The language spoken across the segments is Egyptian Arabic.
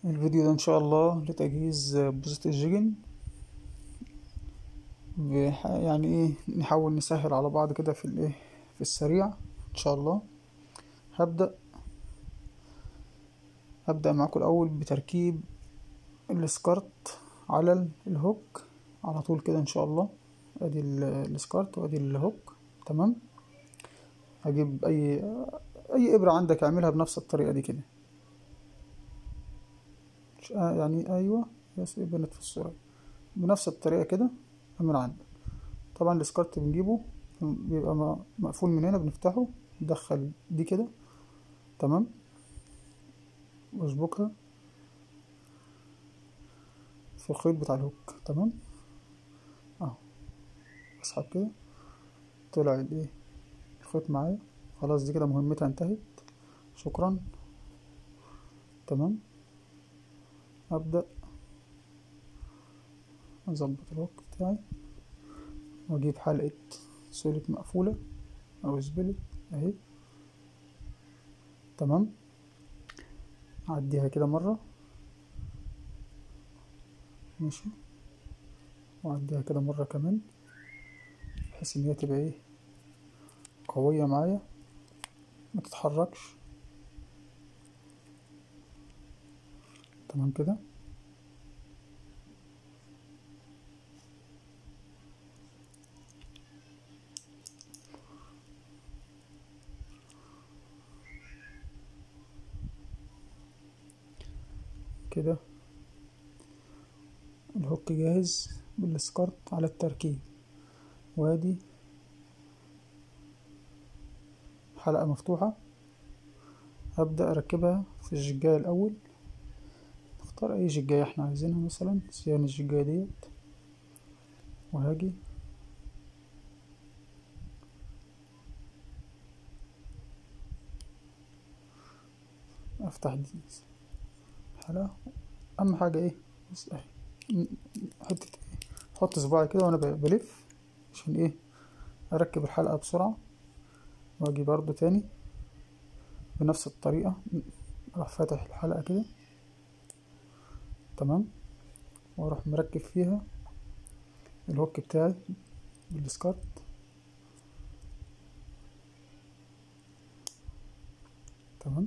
الفيديو ده ان شاء الله لتجهيز بوزة الجيجن بح- يعني ايه نحاول نسهل على بعض كده في الايه في السريع ان شاء الله هبدأ هبدأ معاكم الاول بتركيب السكارت على ال- الهوك على طول كده ان شاء الله ادي ال- السكارت وادي الهوك تمام هجيب اي اي ابرة عندك اعملها بنفس الطريقة دي كده مش- آه يعني ايوه بس بنت في الصورة بنفس الطريقة كده من عندك طبعا السكارت بنجيبه بيبقى م- مقفول من هنا بنفتحه ندخل دي كده تمام واشبكها في الخيط بتاع الهوك تمام اهو اسحب كده طلع الايه الخيط معايا خلاص دي كده مهمتها انتهت شكرا تمام ابدأ اظبط الهوك بتاعي واجيب حلقة سوليت مقفولة او سبلت اهي تمام اعديها كده مرة ماشي واعديها كده مرة كمان بحيث ان هي تبقى ايه قوية معايا ما تتحركش تمام كده كده الهوك جاهز بالسكارت على التركيب وادي حلقة مفتوحة هبدأ أركبها في الججاية الأول نختار أي ججاية احنا عايزينها مثلا سيان الججاية ديت وهاجي أفتح دي حلقة أهم حاجة إيه بس أهي ن- حتة إيه أحط صباعي كده وأنا ب- بلف عشان إيه أركب الحلقة بسرعة وأجي برضو تاني بنفس الطريقة أروح فاتح الحلقة كده تمام وأروح مركب فيها الهوك بتاعي بالسكارت تمام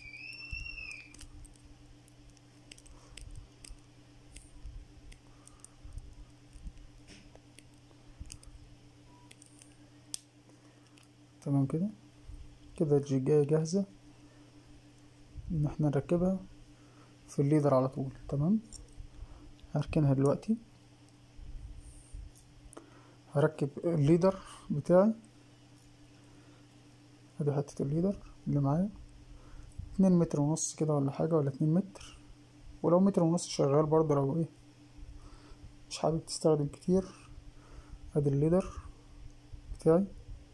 تمام كده كده الجيجاية جاهزة إن احنا نركبها في الليدر على طول تمام هركنها دلوقتي هركب الليدر بتاعي ادي حتة الليدر اللي معايا اتنين متر ونص كده ولا حاجة ولا اتنين متر ولو متر ونص شغال برضه لو ايه مش حابب تستخدم كتير ادي الليدر بتاعي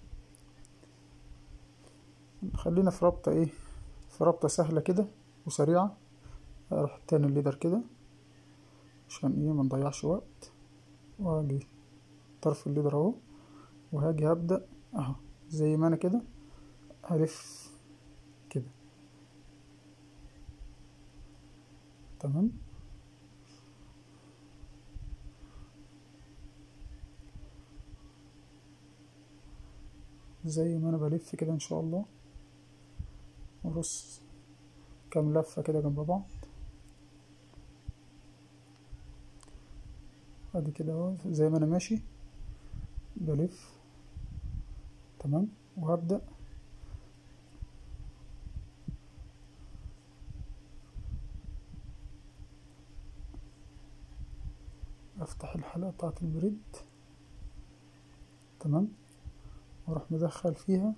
خلينا في رابطة ايه في رابطة سهلة كده وسريعة اروح تاني الليدر كده عشان ايه منضيعش وقت واجي طرف الليدر اهو وهاجي هبدأ اهو زي ما انا كده هلف كده تمام زي ما انا بلف كده ان شاء الله ورص كام لفة كده جنب بعض ادي كده اهو زي ما انا ماشي بلف تمام وهبدأ افتح الحلقة بتاعة البريد تمام واروح مدخل فيها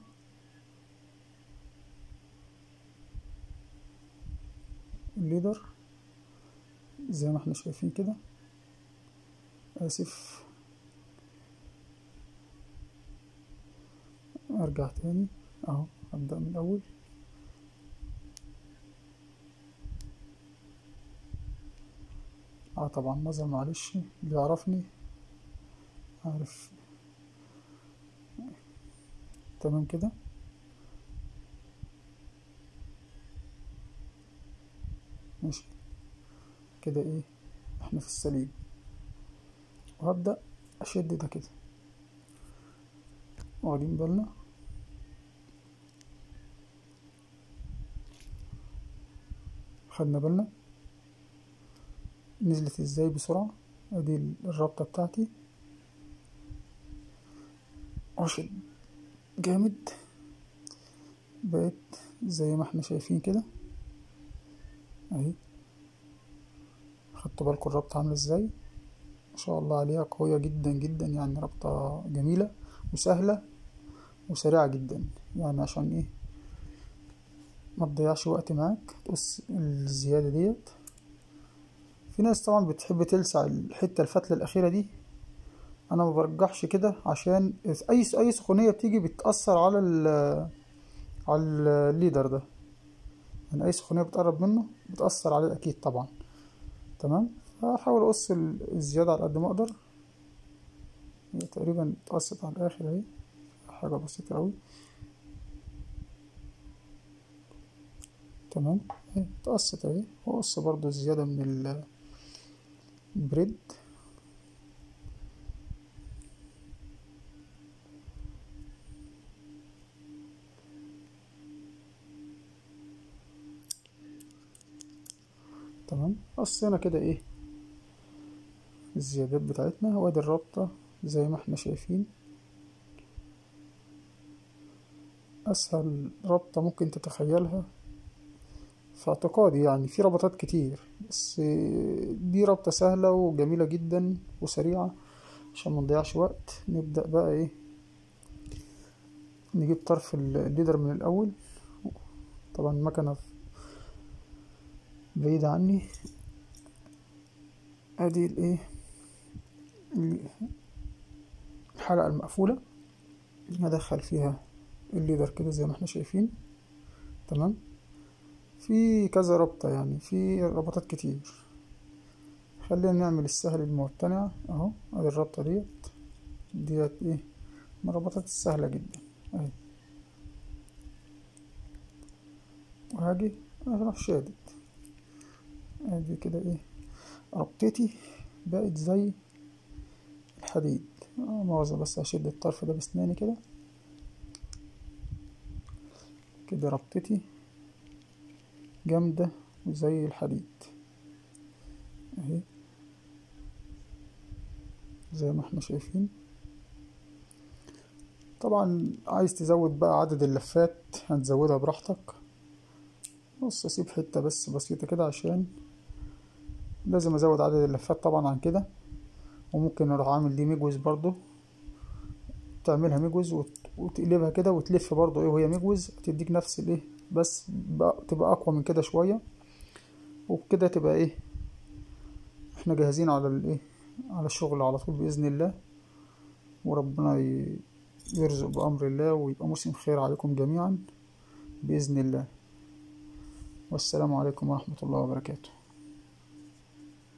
الليدر زي ما احنا شايفين كده اسف ارجع تاني اهو ابدأ من الاول اه طبعا نظر معلش اللي يعرفني عارف تمام كده ماشي كده ايه احنا في السليم وهبدأ اشد ده كده واخدين بالنا خدنا بالنا نزلت ازاي بسرعة ادي الرابطة بتاعتي واشد جامد بقت زي ما احنا شايفين كده اهي خدتوا بالكم الرابطة عاملة ازاي ما شاء الله عليها قوية جدا جدا يعني رابطة جميلة وسهلة وسريعة جدا يعني عشان ايه ما تضيعش وقت معاك تقص الزيادة ديت في ناس طبعا بتحب تلسع الحتة الفتلة الأخيرة دي أنا ما برجحش كده عشان أي أي سخونية بتيجي بتأثر على ال على الليدر ده يعني أي سخونية بتقرب منه بتأثر عليه أكيد طبعا تمام فهحاول أقص الزيادة على قد ما أقدر هي تقريبا اتقصت على الآخر أهي حاجة بسيطة أوي تمام اهي اتقصت اهي وأقص برضو زيادة من البريد تمام قصينا كده ايه الزيادات بتاعتنا وادي الرابطة زي ما احنا شايفين أسهل رابطة ممكن تتخيلها في اعتقادي يعني في ربطات كتير بس دي رابطة سهلة وجميلة جدا وسريعة عشان منضيعش وقت نبدأ بقى ايه نجيب طرف الليدر من الأول طبعا المكنة بعيدة عني ادي الايه الحلقة المقفولة هدخل فيها الليدر كده زي ما احنا شايفين تمام في كذا ربطة يعني في ربطات كتير خلينا نعمل السهل الممتنع اهو ادي الربطة ديت ديت ايه من الربطات السهلة جدا اهي وهاجي اروح شادد ادي كده ايه ربطتي بقت زي الحديد اه مؤاخذة بس هشد الطرف ده بسناني كده كده ربطتي جامدة وزي الحديد اهي زي ما احنا شايفين طبعا عايز تزود بقى عدد اللفات هتزودها براحتك بص اسيب حتة بس بسيطة كده عشان لازم ازود عدد اللفات طبعا عن كده وممكن اروح عامل دي مجوز برضو تعملها مجوز وتقلبها كده وتلف برضو ايه وهي مجوز تديك نفس الايه بس بقى تبقى اقوى من كده شويه وبكده تبقى ايه احنا جاهزين على الايه على الشغل على طول باذن الله وربنا يرزق بامر الله ويبقى موسم خير عليكم جميعا باذن الله والسلام عليكم ورحمه الله وبركاته